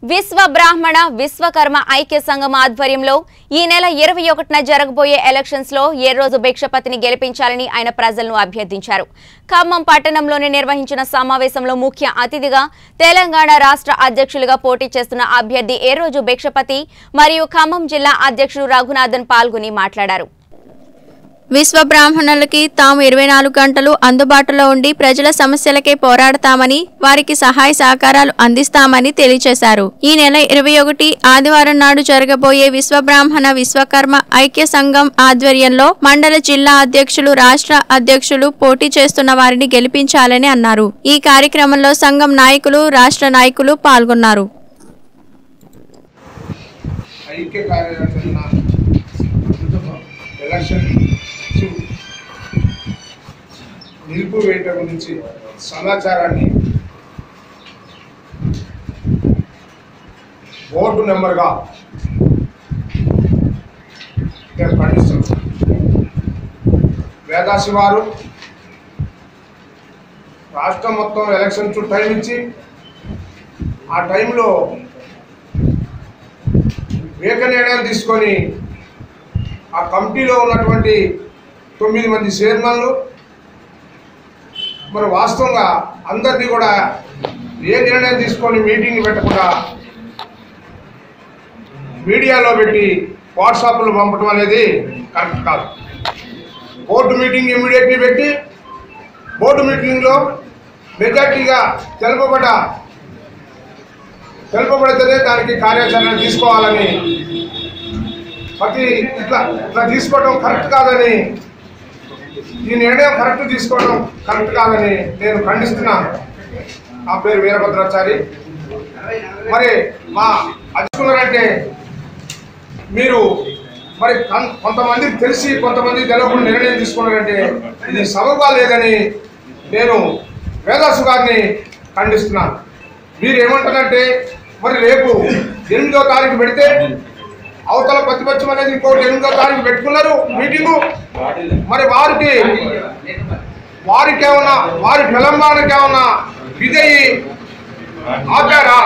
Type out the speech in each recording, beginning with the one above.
విశ్వ బ్రాహ్మణ విశ్వకర్మ ఐక్య సంఘం ఆధ్వర్యంలో ఈ నెల ఇరవై ఒకటిన జరగబోయే ఎలక్షన్స్ లో ఏ రోజు భిక్షపతిని గెలిపించాలని ఆయన ప్రజలను అభ్యర్థించారు ఖమ్మం పట్టణంలోనే నిర్వహించిన సమావేశంలో ముఖ్య అతిథిగా తెలంగాణ రాష్ట్ర అధ్యక్షులుగా పోటీ చేస్తున్న అభ్యర్థి ఏ రోజు భిక్షపతి మరియు ఖమ్మం జిల్లా అధ్యక్షుడు రఘునాథన్ పాల్గొని మాట్లాడారు విశ్వ బ్రాహ్మణులకి తాము ఇరవై నాలుగు గంటలు అందుబాటులో ఉండి ప్రజల సమస్యలకే పోరాడతామని వారికి సహాయ సహకారాలు అందిస్తామని తెలియజేశారు ఈ నెల ఇరవై ఒకటి ఆదివారం నాడు జరగబోయే విశ్వ బ్రాహ్మణ విశ్వకర్మ ఐక్య సంఘం ఆధ్వర్యంలో మండల జిల్లా అధ్యక్షులు రాష్ట్ర అధ్యక్షులు పోటీ చేస్తున్న వారిని గెలిపించాలని అన్నారు ఈ కార్యక్రమంలో సంఘం నాయకులు రాష్ట్ర నాయకులు పాల్గొన్నారు ఐక్య కార్యాచరణ ఎలక్షన్ నిలిపివేయట గురించి సమాచారాన్ని బోర్డు నెంబర్గా నేను ఖండిస్తున్నాను వేదాసి వారు రాష్ట్రం మొత్తం ఎలక్షన్ చుట్టూ టైం ఇచ్చి ఆ టైంలో ఏక నిర్ణయం తీసుకొని ఆ కమిటీలో ఉన్నటువంటి తొమ్మిది మంది చైర్మన్లు మరి వాస్తవంగా అందరినీ కూడా ఏ నిర్ణయం తీసుకొని మీటింగ్ పెట్టకుండా మీడియాలో పెట్టి వాట్సాప్లో పంపడం అనేది కరెక్ట్ కాదు బోర్డు మీటింగ్ ఇమీడియట్లీ పెట్టి బోర్డు మీటింగ్లో మెజార్టీగా తెలుపబడ్డ తెలుపబడితేనే దానికి కార్యాచరణ తీసుకోవాలని ప్రతి ఇట్లా ఇట్లా తీసుకోవడం కరెక్ట్ కాదని ఈ నిర్ణయం కరెక్ట్ తీసుకోవడం కరెక్ట్ కాదని నేను ఖండిస్తున్నాను నా పేరు వీరభద్రాచారి మరి మా అచ్చుకున్నారంటే మీరు మరి కన్- కొంతమందికి తెలిసి కొంతమంది తెలియకుండా నిర్ణయం తీసుకున్నారంటే ఇది సబబా లేదని నేను వేదాసు గారిని ఖండిస్తున్నాను మీరు ఏమంటారంటే మరి రేపు ఎనిమిదో తారీఖు పెడితే అవతల ప్రతిపక్షం అనేది ఇంకోటి ఎనిమిదో తారీఖు పెట్టుకున్నారు మీటింగు మరి వారికి వారికి ఏమన్నా వారి తెలంగాణకి ఏమన్నా విధేయి ఆపారా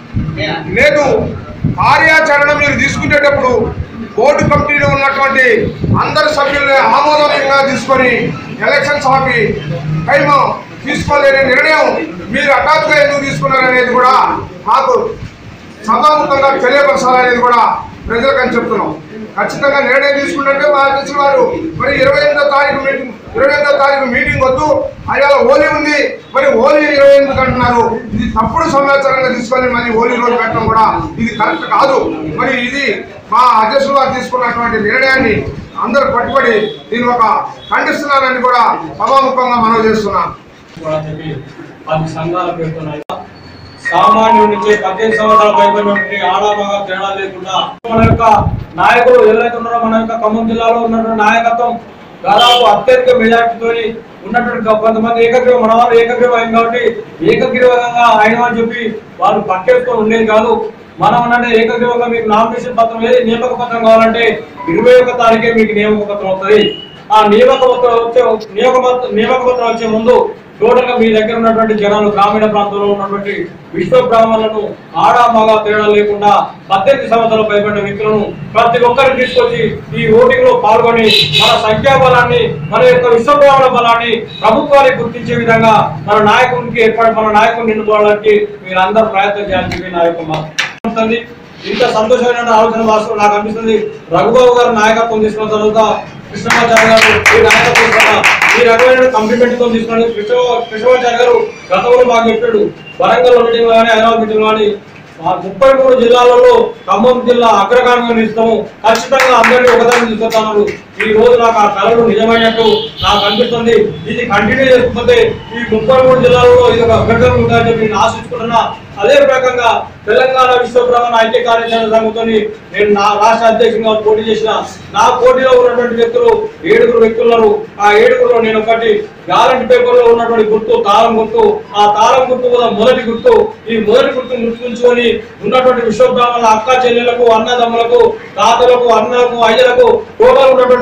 లేదు కార్యాచరణ మీరు తీసుకునేటప్పుడు బోర్డు కమిటీలో ఉన్నటువంటి అందరు సభ్యుల్ని ఆమోదనీయంగా తీసుకొని ఎలక్షన్స్ ఆపి టైం తీసుకోలేని నిర్ణయం మీరు హఠాత్తుగా ఎందుకు తీసుకున్నారనేది కూడా మాకు సభాముఖంగా తెలియపరచాలనేది కూడా ప్రజలకు అని చెప్తున్నాం ఖచ్చితంగా నిర్ణయం తీసుకుంటే మా అధ్యక్షులు వారు మరి ఇరవై ఎనిమిదో తారీఖు మీటింగ్ ఇరవై ఎనిమిదో తారీఖు మీటింగ్ వద్దు అయ్యాల హోలీ ఉంది మరి హోలీ ఇరవై ఎనిమిది అంటున్నారు ఇది తప్పుడు సమాచారంగా తీసుకొని మరి హోలీ రోజు పెట్టడం కూడా ఇది కరెక్ట్ కాదు మరి ఇది మా అధ్యక్షులు వారు తీసుకున్నటువంటి నిర్ణయాన్ని అందరూ పట్టుబడి దీని ఒక ఖండిస్తున్నానని కూడా సభాముఖంగా మనవి చేస్తున్నాను కూడా చెప్పి పది సంఘాలు పెడుతున్నాయి సామాన్యుడి నుంచి పద్దెనిమిది సంవత్సరాల పైబడినటువంటి ఆడామగా తేడా లేకుండా మన యొక్క నాయకులు ఎవరైతే ఉన్నారో మన యొక్క ఖమ్మం జిల్లాలో ఉన్నటువంటి నాయకత్వం దాదాపు అత్యధిక మెజార్టీతో ఉన్నటువంటి కొంతమంది ఏకగ్రీవం మన వారు ఏకగ్రీవం అయింది కాబట్టి ఏకగ్రీవంగా అయిన అని చెప్పి వాళ్ళు పక్కేసుకొని ఉండేది కాదు మనం అంటే ఏకగ్రీవంగా మీకు నామినేషన్ పత్రం ఏది నియామక పత్రం కావాలంటే ఇరవై ఒక తారీఖే మీకు నియామక పత్రం వస్తుంది ఆ నియామక పత్రం వచ్చే నియామక పత్రం నియామక పత్రం వచ్చే ముందు టోటల్ గా మీ దగ్గర ఉన్నటువంటి జనాలు గ్రామీణ ప్రాంతంలో ఉన్నటువంటి విశ్వ బ్రాహ్మణులను ఆడ మగ తేడా లేకుండా పద్దెనిమిది సంవత్సరాలు పైబడిన వ్యక్తులను ప్రతి ఒక్కరిని తీసుకొచ్చి ఈ ఓటింగ్ లో పాల్గొని మన సంఖ్యాబలాన్ని మన యొక్క విశ్వ బ్రాహ్మణ బలాన్ని ప్రభుత్వానికి గుర్తించే విధంగా మన నాయకునికి ఏర్పాటు మన నాయకుని నిన్నుకోవడానికి మీరు అందరూ ప్రయత్నం చేయాలని చెప్పి నా యొక్క మాట ఉంటుంది ఇంత సంతోషమైన ఆలోచన వాస్తవం నాకు అనిపిస్తుంది రఘుబాబు గారు నాయకత్వం తీసుకున్న తర్వాత కృష్ణమాచార్య గారు ఈ నాయకత్వం ద్వారా ఈ రకమైన కంప్లిమెంట్ తో తీసుకున్నాడు కృష్ణ కృష్ణమాచార్య గారు గతంలో మాకు చెప్పాడు వరంగల్ మీటింగ్ కానీ హైదరాబాద్ మీటింగ్ కానీ ఆ ముప్పై మూడు జిల్లాలలో ఖమ్మం జిల్లా అగ్రగామిగా నిలుస్తాము ఖచ్చితంగా అందరినీ ఒకదాన్ని తీసుకొస్తాను ఈ రోజు నాకు ఆ కళలు నిజమైనట్టు నాకు అనిపిస్తుంది ఇది కంటిన్యూ చేసుకుంటే ఈ ముప్పై మూడు జిల్లాలలో ఇది ఒక అగ్రగామి ఉందని చెప్పి నేను ఆశించుకుంటున్నా అదే రకంగా తెలంగాణ విశ్వబ్రహ్మణ ఐక్య కార్యాచరణ సంఘంతో నేను నా రాష్ట్ర అధ్యక్షునిగా పోటీ చేసిన నా పోటీలో ఉన్నటువంటి వ్యక్తులు ఏడుగురు వ్యక్తులు ఆ ఏడుగురులో నేను ఒకటి గ్యారంటీ పేపర్ లో ఉన్నటువంటి గుర్తు తాళం గుర్తు ఆ తాళం గుర్తు కూడా మొదటి గుర్తు ఈ మొదటి గుర్తు గుర్తుంచుకొని ఉన్నటువంటి విశ్వబ్రాహ్మణుల అక్క చెల్లెలకు అన్నదమ్ములకు తాతలకు అన్నలకు అయ్యలకు టోటల్ ఉన్నటువంటి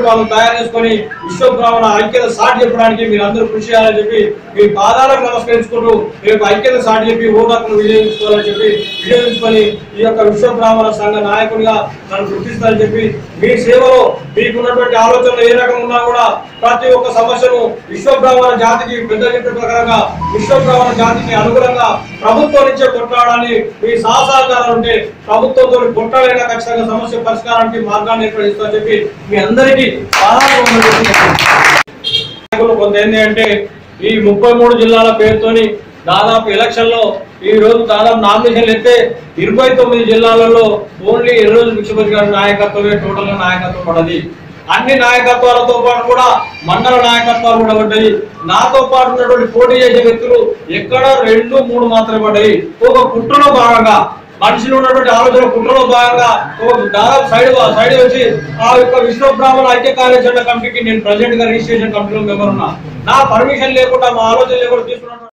వాళ్ళు తయారు చేసుకొని విశ్వ బ్రాహ్మణ ఐక్యత సాటి చెప్పడానికి మీరు అందరూ కృషి చేయాలని చెప్పి మీ పాదాలకు నమస్కరించుకుంటూ మీ యొక్క ఐక్యత సాటి చెప్పి ఓటాకును వినియోగించుకోవాలని చెప్పి వినియోగించుకొని ఈ యొక్క విశ్వ బ్రాహ్మణ సంఘ నాయకుడిగా నన్ను గుర్తిస్తారని చెప్పి మీ సేవలో మీకున్నటువంటి ఆలోచనలు ఏ రకం ఉన్నా కూడా ప్రతి ఒక్క సమస్యను విశ్వ బ్రాహ్మణ జాతికి పెద్ద చెప్పిన ప్రకారంగా విశ్వ బ్రాహ్మణ జాతికి అనుగుణంగా ప్రభుత్వం నుంచే కొట్లాడాలని మీ సహసహకారాలు ఉంటే ప్రభుత్వంతో కొట్లాడైనా ఖచ్చితంగా సమస్య పరిష్కారానికి మార్గాన్ని ఏర్పడిస్తామని చెప్పి మీ అందరికీ పాదాలు వందనాలు చెప్తున్నాను. నాయకులు కొంత ఏంటి అంటే ఈ ముప్పై మూడు జిల్లాల పేరుతోని దాదాపు ఎలక్షన్ లో ఈ రోజు దాదాపు నామినేషన్లు ఎత్తే ఇరవై తొమ్మిది జిల్లాలలో ఓన్లీ ఈ రోజు ముఖ్యమంత్రి గారి నాయకత్వమే టోటల్ గా నాయకత్వం పడది అన్ని నాయకత్వాలతో పాటు కూడా మండల నాయకత్వాలు కూడా పడ్డాయి నాతో పాటు ఉన్నటువంటి పోటీ చేసే వ్యక్తులు ఎక్కడ రెండు మూడు మాత్రమే పడ్డాయి ఒక కుట్రలో భాగంగా మనిషిలో ఉన్నటువంటి ఆలోచన కుట్రలో భాగంగా ఒక దాదాపు సైడ్ సైడ్ వచ్చి ఆ యొక్క విశ్వ బ్రాహ్మణ ఐక్య కార్యాచరణ కమిటీకి నేను ప్రెసిడెంట్ గా రిజిస్ట్రేషన్ కమిటీలో మెంబర్ ఉన్నా నా పర్మిషన్ లేకుండా మా ఆలోచన లేకుండా తీసుకున్నటువంటి